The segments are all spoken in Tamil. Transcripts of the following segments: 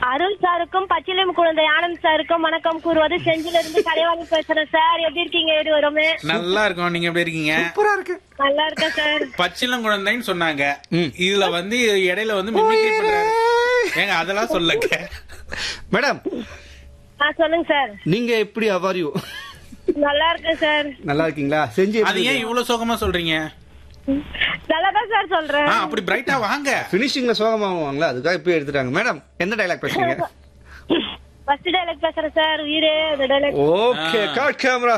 அருள் சாருக்கும் பச்சிலம் குழந்தை ஆனந்த் சாருக்கும் வணக்கம் கூறுவது செஞ்சில இருந்து கலைவாணி பேசுறேன் சார் எப்படி இருக்கீங்க இருவருமே நல்லா இருக்கோம் நீங்க எப்படி இருக்கீங்க சூப்பரா இருக்கு நல்லா இருக்கேன் சார் பச்சிளம் குழந்தைன்னு சொன்னாங்க ம். இதுல வந்து இடையில வந்து mimicry பண்றாரு ஏங்க அதெல்லாம் சொல்லுங்க மேடம் ஆ சொல்லுங்க சார் நீங்க எப்படி அவாரியோ நல்லா இருக்கேன் சார் நல்லா இருக்கீங்களா செஞ்சு அது ஏன் இவ்வளவு சோகமா சொல்றீங்க நல்லா தான் சார் சொல்றேன் ஆ, அப்படி பிரைட்டா வாங்க பினிஷிங்ல சோகமாவாங்களா அதுக்காக இப்ப எடுத்துட்டாங்க மேடம் எந்த டைலாக் பேசுறீங்க ஃபர்ஸ்ட் டைலாக் பேசுறேன் சார் உயிரே அந்த டைலாக் ஓகே ஆ. காட் கேமரா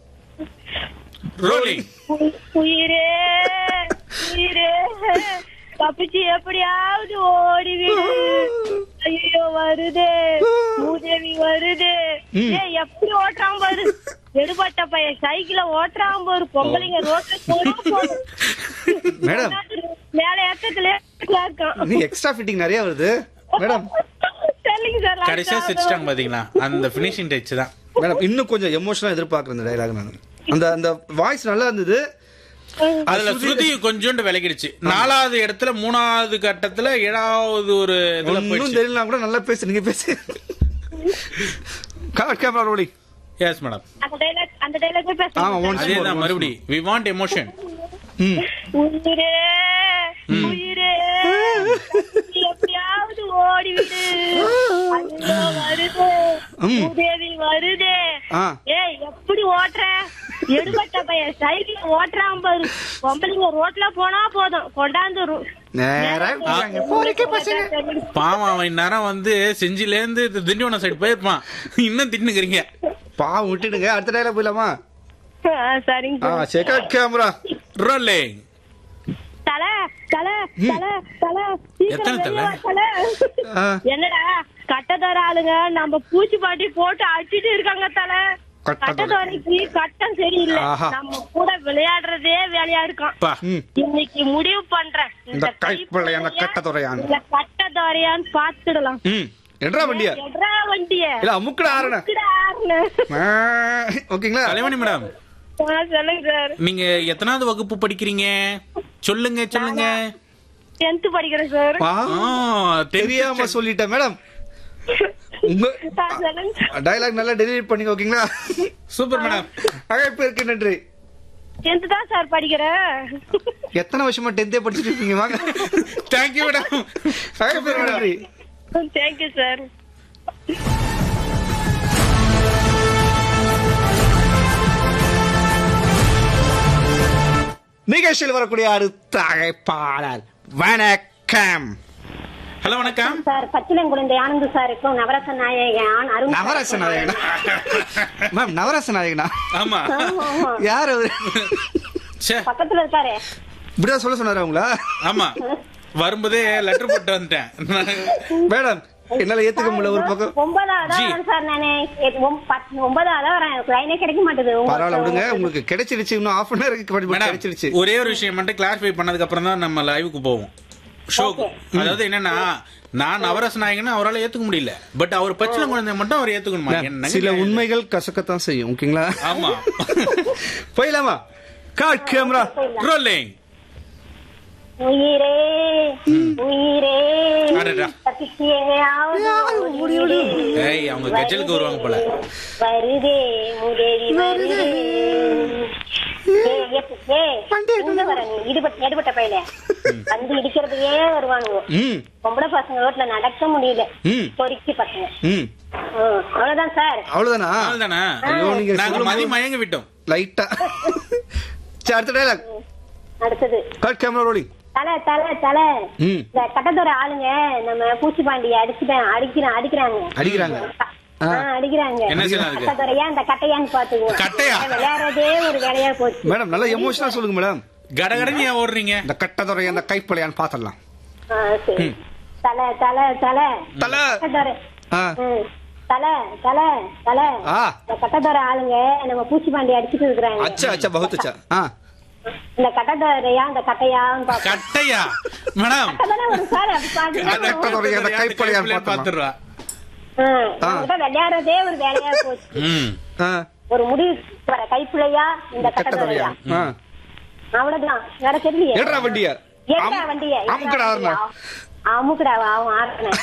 ரோலிங் உயிரே உயிரே தப்பிச்சு எப்படியாவது ஓடிவிடு ஐயோ வருதே மூதேவி வருதே ம். ஏய் எப்படி ஓட்டுறான் பாரு எடுபட்ட பையன் சைக்கிள ஓட்டுறான் பாரு பொம்பளைங்க ரோட்ல போனா போதும் மேடம் மேல ஏக்கத்துல இருக்கான் நீ எக்ஸ்ட்ரா ஃபிட்டிங் நிறைய வருது மேடம் சொல்லுங்க சார் கடைசியா சிரிச்சிட்டாங்க பாத்தீங்களா அந்த பினிஷிங் டச் தான் மேடம் இன்னும் கொஞ்சம் எமோஷனலா எதிர்பார்க்கறேன் இந்த டைலாக் நான் அந்த அந்த வாய்ஸ் நல்லா இருந்தது அதுல ஸ்ருதி கொஞ்சோண்டு விலகிடுச்சு நாலாவது இடத்துல மூணாவது கட்டத்துல ஏழாவது ஒரு இதுல ஒன்னும் போயிடுச்சு தெரியல கூட நல்லா பேசு நீங்க பேசு காட் கேமரா ரோலி எஸ் மேடம் அந்த டைலாக் அந்த டைலாக் ஆமா, பேசுறேன் once அதே more, தான் once மறுபடி வி வாண்ட் எமோஷன் ம் உயிரே உயிரே நீ எப்படியாவது ஓடிவிடு ஐயோ, வருதே ம். உதவி வருதே ஆ. ஏய் எப்படி ஓட்டுற எடுபட்ட பையன் சைக்கிள் ஓட்டுறான் பாரு பொம்பளைங்க ரோட்ல போனா போதும் கொண்டாந்து ரு- நேரா போறாங்க. போறீங்க பசங்க. பாவம் அவன் இந்நேரம் வந்து செஞ்சில இருந்து திண்டிவனம் சைடு போயிருப்பான் இன்னும் தின்னுக்கிறீங்க பாவம் விட்டுடுங்க அடுத்த டைலாக் போயிடலாமா ஆ, சரிங்க ஆ சார். சரி காட் கேமரா ரோலிங் தல தல தல தல எத்தனை சீக்கிரம் வெளிய தலை? வா, தல ஆ. என்னடா கட்டதர ஆளுங்க நம்ம பூச்சி பாட்டி போட்டு அடிச்சிட்டு இருக்காங்க தல கட்டதொரை. கட்டதோரைக்கு கட்டம் சரியில்லை ஆஹா. நம்ம கூட விளையாடுறதே வேலையா இருக்கான் பா ம் இன்னைக்கு முடிவு பண்றேன் இந்த கைப்பிள்ளையான கட்டதுரையான். இந்த கட்டதோரையான்னு பாத்துடலாம் ம் எட்ரா வண்டியா எட்ரா வண்டிய இல்ல அமுக்குடா ஆரண அமுக்குடா ஆறுன. ஓகேங்களா கலைமணி மேடம் ஆ, சொல்லுங்க சார் நீங்க எத்தனாவது வகுப்பு படிக்கிறீங்க சொல்லுங்க சொல்லுங்க டென்த் படிக்கிறேன் சார் ஆ, ஆ, தெரியாம தெரியாம சொல்லிட்டேன் மேடம் உங்க ஆ, சொல்லுங்க சார். டைலாக் நல்லா டெலிவரி பண்ணி ஓகேங்களா சூப்பர் மேடம் அழைப்பிற்கு நன்றி டென்த் தான் சார் படிக்கிறேன் எத்தனை வருஷமா டென்த்தே படிச்சுட்டு இருக்கீங்க வாங்க தேங்க்யூ மேடம் அழைப்பிற்கு நன்றி தேங்க்யூ சார் நிகழ்ச்சியில் வரக்கூடிய அடுத்த அழைப்பாளர் வணக்கம் ஹலோ வணக்கம் சார் பச்சிலங்குழந்தை ஆனந்த் சாருக்கும் நவரச நாயகன் அருண் நவரச நாயகனா மேம் நவரச நாயகனா ஆமா யார் அவரு ச்சே பக்கத்துல இருக்காரு இப்படிதான் சொல்ல சொன்னாரு அவங்களா ஆமா வரும்போதே லெட்டர் போட்டு வந்துட்டேன் மேடம் என்னால ஏத்துக்க முடியல ஒரு பக்கம் ஒன்பதாவது ஜி. வரேன் சார் நானு எ- ஒம்- பத்து- ஒன்பதாவது வரேன் எனக்கு லைனே கிடைக்க மாட்டேது பரவாயில்ல விடுங்க உங்களுக்கு கிடைச்சிருச்சு இன்னும் ஆஃப் அன் ஹவருக்கு மேடம் கிடைச்சிருச்சு ஒரே ஒரு விஷயம் மட்டும் கிளாரிஃபை பண்ணதுக்கு அப்புறம் தான் நம்ம லைவுக்கு போவோம் ஷோக்கு அதாவது என்னன்னா நான் நவரச நாயகன் அவரால் ஏத்துக்க முடியல பட் அவர் பச்சில குழந்தை மட்டும் அவர் ஏத்துக்கணுமா என்னங்க சில நியாயம் இது? உண்மைகள் கசக்கத்தான் செய்யும் ஓகேங்களா ஆமா போயிடலாமா காட் கேமரா ரோலிங் உயிரே உயிரே அடடா. தப்பிச்சு எங்கேயாவது ஓடிவிடு. ஏய் அவங்க கஜலுக்கு வருவாங்க போல வருதே முதேவி வருதே ஏய், எப்- ஏய், இங்க வர நீ, இடுபட்ட எடுபட்ட பையல வந்து இடிக்கிறதுக்கே வருவானுங்க ம் பொம்பளை பசங்க ரோட்ல நடக்க முடியல ம். பொறுக்கி பசங்க ம் ம், அவ்வளவுதான் சார் அவ்வளவுதானா அவ்வளவுதானா ஐயோ, நீங்க நாங்க சொல்லும் மதி போது- மயங்க விட்டோம் லைட்டா சரி அடுத்த டைலாக் அடுத்தது காட் கேமரா ரோலிங் தலை தலை தலை ம் இந்த கட்டத்தோட ஆளுங்க நம்ம பூச்சி பாண்டிய அடிச்சுட்டேன் அடிக்கிறான் அடிக்கிறாங்க அடிக்கிறாங்க ஆ, அடிக்கிறாங்க என்ன செய்யலாம் அதுக்கு? கட்டத்தோரையா இந்த கட்டையான்னு பாத்துக்குவோம் கட்டையா? விளையாடுறதே ஒரு வேலையா போச்சு மேடம் நல்லா எமோஷனலா சொல்லுங்க மேடம் கடகடன்னு ஏன் ஓடுறீங்க இந்த கட்டதுறை அந்த கைப்பழையான்னு பாத்திரலாம் ஆ, சரி தலை தலை தலை தலை. கட்டத்தோரை ஆ ம். தலை தலை தலை ஆ. இந்த கட்டத்தோர ஆளுங்க நம்ம பூச்சி பாண்டி அடிச்சுட்டு இருக்கிறாங்க அச்சா அச்சா பகுத் அச்சா ஆ இந்த கட்டத்தோரையா இந்த கட்டையான்னு பாப்போம் கட்டையா மேடம் கட்டத்தோரை ஒரு சார் அப்படி பாத்துக்கிட்டா கட்டத்தொடைய அந்த கைப்பழையான்னு பாத்திரலாம் பாத்துடுறா ஆ, நம்மகிட்ட விளையாடுறதே ஒரு வேலையா போச்சு ம் ஆ ஒரு முடிவு வர கைப்பிள்ளையா இந்த கட்டதுறையா கட்டத்தோரையா ஆ அவ்வளவுதான் வேற தெரியலையே ஏடுறா வண்டியா ஏடா வண்டிய அமுக்கடா ஆறுனா அமுக்குடா அவன் ஆடுறேன்